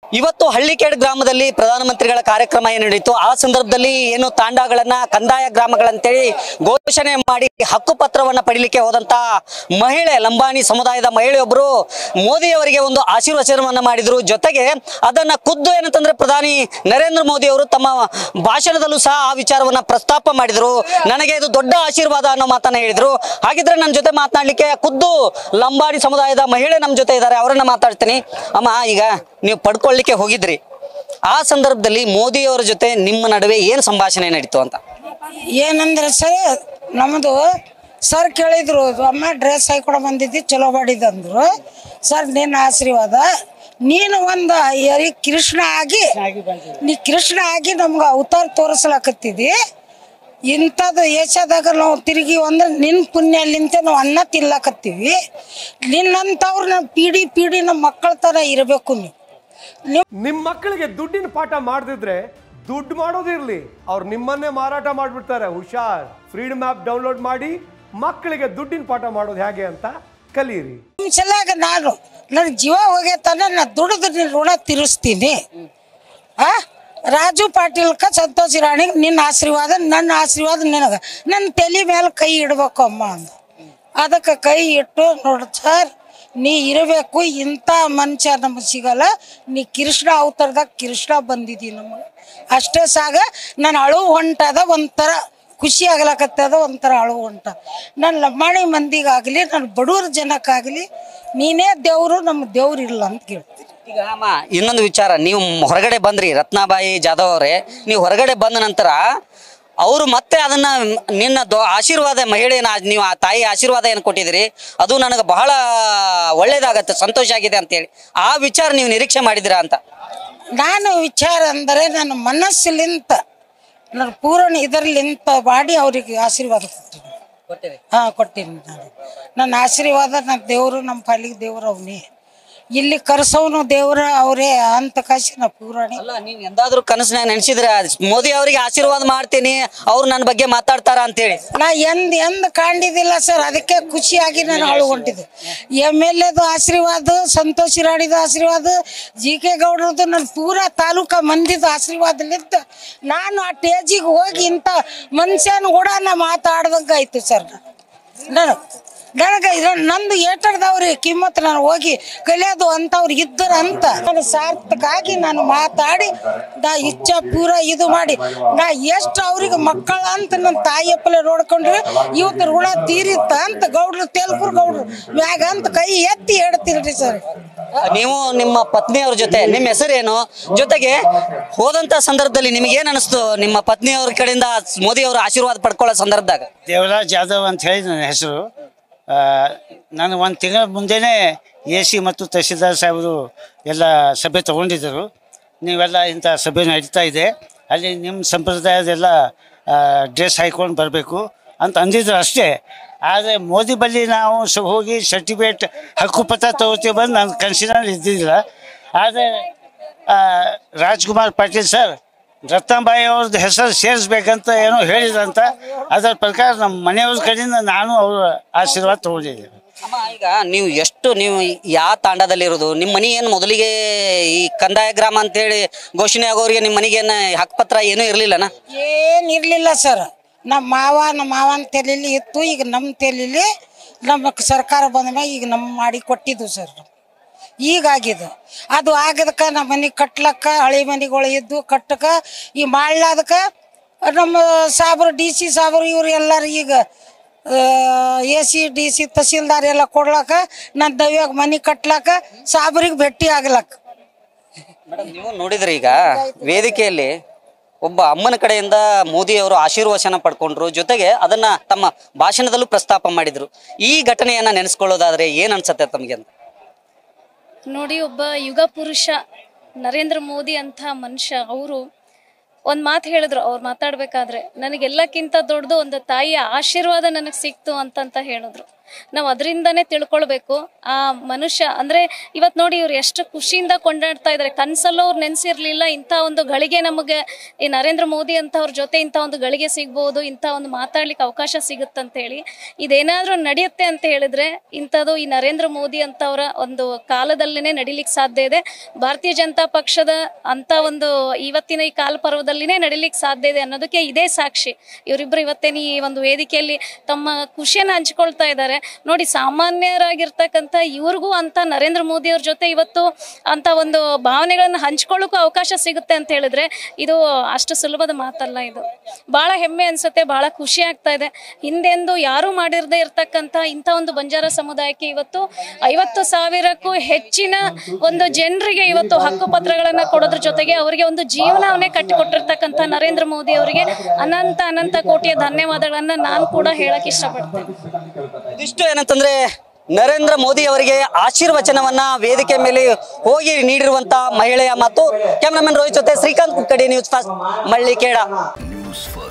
ಇವತ್ತು ಹಳ್ಳಿಕೇಡ್ ಗ್ರಾಮದಲ್ಲಿ ಪ್ರಧಾನಮಂತ್ರಿಗಳ ಕಾರ್ಯಕ್ರಮ ಏನು ನಡೀತು ಆ ಸಂದರ್ಭದಲ್ಲಿ ಏನು ತಾಂಡಾಗಳನ್ನ ಕಂದಾಯ ಗ್ರಾಮಗಳಂತೇಳಿ ಘೋಷಣೆ ಮಾಡಿ ಹಕ್ಕು ಪತ್ರವನ್ನ ಪಡಿಲಿಕ್ಕೆ ಹೋದಂತ ಮಹಿಳೆ ಲಂಬಾಣಿ ಸಮುದಾಯದ ಮಹಿಳೆಯೊಬ್ಬರು ಮೋದಿ ಅವರಿಗೆ ಒಂದು ಆಶೀರ್ವಚನವನ್ನ ಮಾಡಿದ್ರು ಜೊತೆಗೆ ಅದನ್ನ ಖುದ್ದು ಏನಂತಂದ್ರೆ ಪ್ರಧಾನಿ ನರೇಂದ್ರ ಮೋದಿ ಅವರು ತಮ್ಮ ಭಾಷಣದಲ್ಲೂ ಸಹ ಆ ವಿಚಾರವನ್ನ ಪ್ರಸ್ತಾಪ ಮಾಡಿದ್ರು ನನಗೆ ಇದು ದೊಡ್ಡ ಆಶೀರ್ವಾದ ಅನ್ನೋ ಮಾತನ್ನ ಹೇಳಿದ್ರು ಹಾಗಿದ್ರೆ ನನ್ನ ಜೊತೆ ಮಾತನಾಡ್ಲಿಕ್ಕೆ ಖುದ್ದು ಲಂಬಾಣಿ ಸಮುದಾಯದ ಮಹಿಳೆ ನಮ್ಮ ಜೊತೆ ಇದ್ದಾರೆ ಅವರನ್ನ ಮಾತಾಡ್ತೀನಿ ಅಮ್ಮ ಈಗ ನೀವು ಪಡ್ಕೊಳ್ಳಿಕ್ಕೆ ಹೋಗಿದ್ರಿ ಆ ಸಂದರ್ಭದಲ್ಲಿ ಮೋದಿ ಅವರ ಜೊತೆ ನಿಮ್ಮ ನಡುವೆ ಏನು ಸಂಭಾಷಣೆ ನಡೀತು ಅಂತ ಏನಂದ್ರೆ ಸರ್ ನಮ್ಮದು ಸರ್ ಕೇಳಿದ್ರು ಅಮ್ಮ ಡ್ರೆಸ್ ಹಾಕೊಡ ಬಂದಿದ್ದಿ ಚಲೋ ಮಾಡಿದಂದ್ರು ಸರ್ ನಿನ್ನ ಆಶೀರ್ವಾದ ನೀನು ಒಂದು ಎರಿ ಕೃಷ್ಣ ಆಗಿ ನೀ ಕೃಷ್ಣ ಆಗಿ ನಮ್ಗೆ ಅವತಾರ ತೋರಿಸ್ಲಾಕತ್ತಿದಿ ಇಂಥದ್ದು ಏಷ್ಯಾದಾಗ ನಾವು ತಿರುಗಿ ಅಂದ್ರೆ ನಿನ್ನ ಪುಣ್ಯಲಿಂತ ನಾವು ಅನ್ನ ತಿನ್ಲಾಕತ್ತೀವಿ ನಿನ್ನಂಥವ್ರು ನಮ್ಮ ಪೀಡಿ ಪೀಡಿ ನಮ್ಮ ಮಕ್ಕಳ ಥರ ಇರಬೇಕು ನೀವು ನೀವು ನಿಮ್ಮ ಮಕ್ಕಳಿಗೆ ದುಡ್ಡಿನ ಪಾಠ ಮಾಡದಿದ್ರೆ ದುಡ್ಡು ಮಾಡೋದಿರ್ಲಿ ಅವ್ರು ನಿಮ್ಮನ್ನೇ ಮಾರಾಟ ಮಾಡಿಬಿಡ್ತಾರೆ ಹುಷಾರ್ ಫ್ರೀಡಮ್ ಆ್ಯಪ್ ಡೌನ್ಲೋಡ್ ಮಾಡಿ ಮಕ್ಕಳಿಗೆ ದುಡ್ಡಿನ ಪಾಠ ಮಾಡೋದು ಹೇಗೆ ಅಂತ ಕಲೀರಿ ನಿಮ್ ಸಲಾಗ ನಾನು ನನ್ನ ಜೀವ ಹೋಗೈತನ ನಾ ದುಡಿದು ನಿನ್ನ ಋಣ ತೀರಿಸ್ತೀನಿ ಆ ರಾಜು ಪಾಟೀಲ್ಕ ಸಂತೋಷ್ ರಾಣಿಗೆ ನಿನ್ನ ಆಶೀರ್ವಾದ ನನ್ನ ಆಶೀರ್ವಾದ ನಿನಗೆ ನನ್ನ ತಲೆ ಮೇಲೆ ಕೈ ಇಡ್ಬೇಕು ಅಮ್ಮ ಅಂದ ಅದಕ್ಕೆ ಕೈ ಇಟ್ಟು ನೋಡು ಸರ್ ನೀ ಇರಬೇಕು ಇಂಥ ಮನುಷ್ಯ ನಮಗೆ ಸಿಗಲ್ಲ ನೀ ಕೃಷ್ಣ ಅವತಾರದಾಗ ಕೃಷ್ಣ ಬಂದಿದ್ದಿ ನಮಗೆ ಅಷ್ಟೇ ಸಾಗ ನಾನು ಅಳು ಹೊಂಟದ ಒಂಥರ ಖುಷಿ ಆಗ್ಲಕತ್ತದ ಒಂಥರ ಅಳು ಹೊಂಟ ನನ್ನ ಲಂಬಾಣಿ ಮಂದಿಗಾಗಲಿ ನನ್ನ ಬಡವ್ರ ಜನಕ್ಕಾಗಲಿ ನೀನೇ ದೇವರು ನಮ್ಮ ದೇವ್ರು ಇಲ್ಲ ಅಂತ ಕೇಳ್ತೀನಿ ಈಗ ಅಮ್ಮ ಇನ್ನೊಂದು ವಿಚಾರ ನೀವು ಹೊರಗಡೆ ಬಂದ್ರಿ ರತ್ನಾಬಾಯಿ ಜಾಧವ್ ಅವರೇ ನೀವು ಹೊರಗಡೆ ಬಂದ ನಂತರ ಅವರು ಮತ್ತೆ ಅದನ್ನ ನಿನ್ನ ದೊ ಆಶೀರ್ವಾದ ಮಹಿಳೆನ ನೀವು ಆ ತಾಯಿ ಆಶೀರ್ವಾದ ಏನು ಕೊಟ್ಟಿದ್ರಿ ಅದು ನನಗೆ ಬಹಳ ಒಳ್ಳೇದಾಗತ್ತೆ ಸಂತೋಷ ಆಗಿದೆ ಅಂತೇಳಿ ಆ ವಿಚಾರ ನೀವು ನಿರೀಕ್ಷೆ ಮಾಡಿದಿರಾ ಅಂತ ನಾನು ವಿಚಾರ ಅಂದರೆ ನನ್ನ ಮನಸ್ಸಲಿಂತ ನನ್ನ ಪೂರ್ಣ ಇದರಲಿಂತ ಮಾಡಿ ಅವರಿಗೆ ಆಶೀರ್ವಾದ ಕೊಟ್ಟಿನಿ ಹಾಂ ಕೊಟ್ಟಿನಿ ನಾನು ನನ್ನ ಆಶೀರ್ವಾದ ನನ್ನ ದೇವರು ನಮ್ಮ ಪಾಲಿಗೆ ದೇವರು ಅವನೇ ಇಲ್ಲಿ ಕರ್ಸೋನು ದೇವ್ರ ಅವರೇ ಅಂತ ಕಾಸಿ ನಾ ಪೂರಾಣಿ ಅಲ್ಲ ನೀವು ಎಂದಾದ್ರೂ ಕನಸಿನಾಗ ನೆನೆಸಿದ್ರೆ ಮೋದಿ ಅವರಿಗೆ ಆಶೀರ್ವಾದ ಮಾಡ್ತೀನಿ ಅವ್ರು ನನ್ನ ಬಗ್ಗೆ ಮಾತಾಡ್ತಾರ ಅಂತೇಳಿ ನಾ ಎಂದ್ ಎಂದ್ ಕಾಣಿದಿಲ್ಲ ಸರ್ ಅದಕ್ಕೆ ಖುಷಿಯಾಗಿ ನಾನು ಅಳು ಹೊಂಟಿದ್ದೆ ಎಮ್ ಎಲ್ ಎದು ಆಶೀರ್ವಾದ ಸಂತೋಷ್ ರಾಣಿದು ಆಶೀರ್ವಾದ ಜಿ ಕೆ ಗೌಡ್ರದ್ದು ನನ್ನ ಪೂರಾ ತಾಲೂಕ ಮಂದಿದ ಆಶೀರ್ವಾದಲಿದ್ದ ನಾನು ಆ ಟೇಜಿಗೆ ಹೋಗಿ ಇಂಥ ಮನುಷ್ಯನ ಕೂಡ ನಾ ಮಾತಾಡ್ದಂಗೆ ಆಯ್ತು ಸರ್ ನಾನು ನನಗೆ ಇದು ನಂದು ಏಟರ್ದವ್ರಿ ಕಿಮ್ಮತ್ ನಾನು ಹೋಗಿ ಕಲಿಯೋದು ಅಂತವ್ರು ಇದ್ದರ ಅಂತ ನಾನು ಸಾರ್ಥಕ ಆಗಿ ನಾನು ಮಾತಾಡಿ ನಾ ಇಚ್ಛೆ ಪೂರ ಇದು ಮಾಡಿ ನಾ ಎಷ್ಟು ಅವ್ರಿಗೆ ಮಕ್ಕಳ ಅಂತ ನನ್ನ ತಾಯಿಯಪ್ಪಲೆ ನೋಡ್ಕೊಂಡ್ರೆ ಇವತ್ತು ಋಣ ತೀರಿತ್ತ ಅಂತ ಗೌಡ್ರು ತೆಲ್ಕುರ್ ಗೌಡ್ರು ಮ್ಯಾಗ ಅಂತ ಕೈ ಎತ್ತಿ ಹೇಳ್ತೀನಿ ಸರ್ ನೀವು ನಿಮ್ಮ ಪತ್ನಿಯವ್ರ ಜೊತೆ ನಿಮ್ಮ ಹೆಸರೇನು ಜೊತೆಗೆ ಹೋದಂತ ಸಂದರ್ಭದಲ್ಲಿ ನಿಮಗೆ ಏನ್ ಅನಿಸ್ತು ನಿಮ್ಮ ಪತ್ನಿಯವ್ರ ಕಡೆಯಿಂದ ಮೋದಿ ಅವರ ಆಶೀರ್ವಾದ ಪಡ್ಕೊಳ್ಳೋ ಸಂದರ್ಭದಾಗ ದೇವರಾಜ್ ಜಾಧವ್ ಅಂತ ಹೇಳಿ ನನ್ನ ಹೆಸರು ಆ, ನಾನು ಒಂದು ತಿಂಗಳ ಮುಂದೆನೇ ಎ ಸಿ ಮತ್ತು ತಹಸೀಲ್ದಾರ್ ಸಾಹೇಬರು ಎಲ್ಲ ಸಭೆ ತಗೊಂಡಿದ್ದರು ನೀವೆಲ್ಲ ಇಂಥ ಸಭೆ ನಡೀತಾ ಇದೆ ಅಲ್ಲಿ ನಿಮ್ಮ ಸಂಪ್ರದಾಯದೆಲ್ಲ ಡ್ರೆಸ್ ಹಾಕ್ಕೊಂಡು ಬರಬೇಕು ಅಂತ ಅಂದಿದ್ರು ಅಷ್ಟೇ ಆದರೆ ಮೋದಿ ಬಳಿ ನಾವು ಸ ಹೋಗಿ ಸರ್ಟಿಫಿಕೇಟ್ ಹಕ್ಕುಪತ್ರ ತಗೋತೀವಿ ಬಂದು ನನ್ನ ಕನಸಿನಲ್ಲಿ ಇದ್ದಿದ್ದಿಲ್ಲ ಆದರೆ ರಾಜ್ಕುಮಾರ್ ಪಾಟೀಲ್ ಸರ್ ರತ್ನಾಬಾಯಿ ಅವ್ರದ್ದು ಹೆಸರು ಸೇರಿಸ್ಬೇಕಂತ ಏನೋ ಹೇಳಿದ್ರಂತ ಅದರ ಪ್ರಕಾರ ನಮ್ಮ ಮನೆಯವ್ರ ಕಡೆಯಿಂದ ನಾನು ಅವ್ರ ಆಶೀರ್ವಾದ ತಗೊಂಡಿದ್ದೇನೆ ಅಮ್ಮ ಈಗ ನೀವು ಎಷ್ಟು ನೀವು ಯಾವ ತಾಂಡದಲ್ಲಿ ಇರೋದು ನಿಮ್ಮ ಮನೆ ಏನು ಮೊದಲಿಗೆ ಈ ಕಂದಾಯ ಗ್ರಾಮ ಅಂತೇಳಿ ಘೋಷಣೆ ಆಗೋರಿಗೆ ನಿಮ್ಮ ಮನೆಗೇನು ಹಕ್ಕುಪತ್ರ ಏನೂ ಇರಲಿಲ್ಲನ ಏನ್ ಇರ್ಲಿಲ್ಲ ಸರ್ ನಮ್ಮ ಮಾವ ನಮ್ಮ ಮಾವನ ತೆಲೀಲಿ ಇತ್ತು ಈಗ ನಮ್ಮ ತೆಲೀಲಿ ನಮ್ಮ ಸರ್ಕಾರ ಬಂದ ಮ್ಯಾಗ ಈಗ ನಮ್ಮ ಮಾಡಿ ಕೊಟ್ಟಿದ್ದು ಸರ್ ಈಗ ಆಗಿದ್ದು ಅದು ಆಗದಕ್ಕ ನಮ್ಮ ಮನೆ ಕಟ್ಲಕ್ಕ ಹಳೆ ಮನೆಗಳು ಇದ್ದು ಕಟ್ಟಕ ಈ ಮಾಡ್ಲಾದಕ್ಕ ನಮ್ಮ ಸಾಬ್ರು ಡಿ ಸಿ ಸಾಬ್ರು ಇವ್ರು ಎಲ್ಲರೂ ಈಗ A C D C tahsildar ಎಲ್ಲ ಕೊಡ್ಲಕ್ಕ ನನ್ನ ದವ್ಯಾಗ ಮನೆ ಕಟ್ಲಕ್ಕ ಸಾಬ್ರಿಗೆ ಭೇಟಿ ಆಗ್ಲಕ್ಕ ಮೇಡಮ್ ನೀವು ನೋಡಿದ್ರಿ ಈಗ ವೇದಿಕೆಯಲ್ಲಿ ಒಬ್ಬ ಅಮ್ಮನ ಕಡೆಯಿಂದ ಮೋದಿ ಅವರು ಆಶೀರ್ವಚನ ಪಡ್ಕೊಂಡ್ರು ಜೊತೆಗೆ ಅದನ್ನ ತಮ್ಮ ಭಾಷಣದಲ್ಲೂ ಪ್ರಸ್ತಾಪ ಮಾಡಿದ್ರು ಈ ಘಟನೆಯನ್ನ ನೆನೆಸ್ಕೊಳ್ಳೋದಾದ್ರೆ ಏನ್ ಅನ್ಸತ್ತೆ ತಮಗೆ ಅಂತ ನೋಡಿ ಒಬ್ಬ ಯುಗ ಪುರುಷ ನರೇಂದ್ರ ಮೋದಿ ಅಂತ ಮನುಷ್ಯ ಅವರು ಒಂದು ಮಾತು ಹೇಳಿದ್ರು ಅವ್ರು ಮಾತಾಡ್ಬೇಕಾದ್ರೆ ನನಗೆಲ್ಲಕ್ಕಿಂತ ದೊಡ್ಡದು ಒಂದು ತಾಯಿಯ ಆಶೀರ್ವಾದ ನನಗೆ ಸಿಕ್ತು ಅಂತಂತ ಹೇಳಿದ್ರು ನಾವು ಅದರಿಂದನೇ ತಿಳ್ಕೊಳ್ಬೇಕು ಆ ಮನುಷ್ಯ ಅಂದ್ರೆ ಇವತ್ತು ನೋಡಿ ಇವ್ರು ಎಷ್ಟು ಖುಷಿಯಿಂದ ಕೊಂಡಾಡ್ತಾ ಇದ್ದಾರೆ ಕನ್ಸಲ್ಲೂ ಅವ್ರು ನೆನ್ಸಿರ್ಲಿಲ್ಲ ಇಂಥ ಒಂದು ಗಳಿಗೆ ನಮಗೆ ಈ ನರೇಂದ್ರ ಮೋದಿ ಅಂತವ್ರ ಜೊತೆ ಇಂಥ ಒಂದು ಗಳಿಗೆ ಸಿಗ್ಬೋದು ಇಂಥ ಒಂದು ಮಾತಾಡ್ಲಿಕ್ಕೆ ಅವಕಾಶ ಸಿಗುತ್ತಂತ ಹೇಳಿ ಇದೇನಾದ್ರೂ ನಡೆಯುತ್ತೆ ಅಂತ ಹೇಳಿದ್ರೆ ಇಂಥದ್ದು ಈ ನರೇಂದ್ರ ಮೋದಿ ಅಂತವರ ಒಂದು ಕಾಲದಲ್ಲಿನೇ ನಡಿಲಿಕ್ಕೆ ಸಾಧ್ಯ ಇದೆ ಭಾರತೀಯ ಜನತಾ ಪಕ್ಷದ ಅಂತ ಒಂದು ಇವತ್ತಿನ ಈ ಕಾಲ ಪರ್ವದಲ್ಲಿನೇ ನಡಿಲಿಕ್ಕೆ ಸಾಧ್ಯ ಇದೆ ಅನ್ನೋದಕ್ಕೆ ಇದೇ ಸಾಕ್ಷಿ ಇವರಿಬ್ರು ಇವತ್ತೇನು ಈ ಒಂದು ವೇದಿಕೆಯಲ್ಲಿ ತಮ್ಮ ಖುಷಿಯನ್ನ ಹಂಚ್ಕೊಳ್ತಾ ಇದ್ದಾರೆ ನೋಡಿ ಸಾಮಾನ್ಯರಾಗಿರ್ತಕ್ಕಂಥ ಇವ್ರಿಗೂ ಅಂತ ನರೇಂದ್ರ ಮೋದಿ ಅವ್ರ ಜೊತೆ ಇವತ್ತು ಅಂತ ಒಂದು ಭಾವನೆಗಳನ್ನ ಹಂಚ್ಕೊಳ್ಳೋಕ್ಕೂ ಅವಕಾಶ ಸಿಗುತ್ತೆ ಅಂತ ಹೇಳಿದ್ರೆ ಇದು ಅಷ್ಟು ಸುಲಭದ ಮಾತಲ್ಲ ಇದು ಬಹಳ ಹೆಮ್ಮೆ ಅನ್ಸುತ್ತೆ ಬಹಳ ಖುಷಿ ಆಗ್ತಾ ಇದೆ ಹಿಂದೆಂದು ಯಾರು ಮಾಡಿರದೇ ಇರ್ತಕ್ಕಂಥ ಇಂಥ ಒಂದು ಬಂಜಾರ ಸಮುದಾಯಕ್ಕೆ ಇವತ್ತು ಐವತ್ತು ಸಾವಿರಕ್ಕೂ ಹೆಚ್ಚಿನ ಒಂದು ಜನರಿಗೆ ಇವತ್ತು ಹಕ್ಕು ಪತ್ರಗಳನ್ನ ಕೊಡೋದ್ರ ಜೊತೆಗೆ ಅವರಿಗೆ ಒಂದು ಜೀವನವನ್ನೇ ಕಟ್ಟಿಕೊಟ್ಟಿರ್ತಕ್ಕಂಥ ನರೇಂದ್ರ ಮೋದಿ ಅವರಿಗೆ ಅನಂತ ಅನಂತ ಕೋಟಿಯ ಧನ್ಯವಾದಗಳನ್ನ ನಾನು ಕೂಡ ಹೇಳಕ್ ಇಷ್ಟಪಡ್ತೇನೆ ಇದಿಷ್ಟು ಏನಂತಂದ್ರೆ ನರೇಂದ್ರ ಮೋದಿ ಅವರಿಗೆ ಆಶೀರ್ವಚನವನ್ನ ವೇದಿಕೆ ಮೇಲೆ ಹೋಗಿ ನೀಡಿರುವಂತ ಮಹಿಳೆಯ ಮಾತು ಕ್ಯಾಮ್ರಾಮನ್ ರೋಹಿತ್ ಜೊತೆ Srikanth Kukkadi News First Mallikeda News first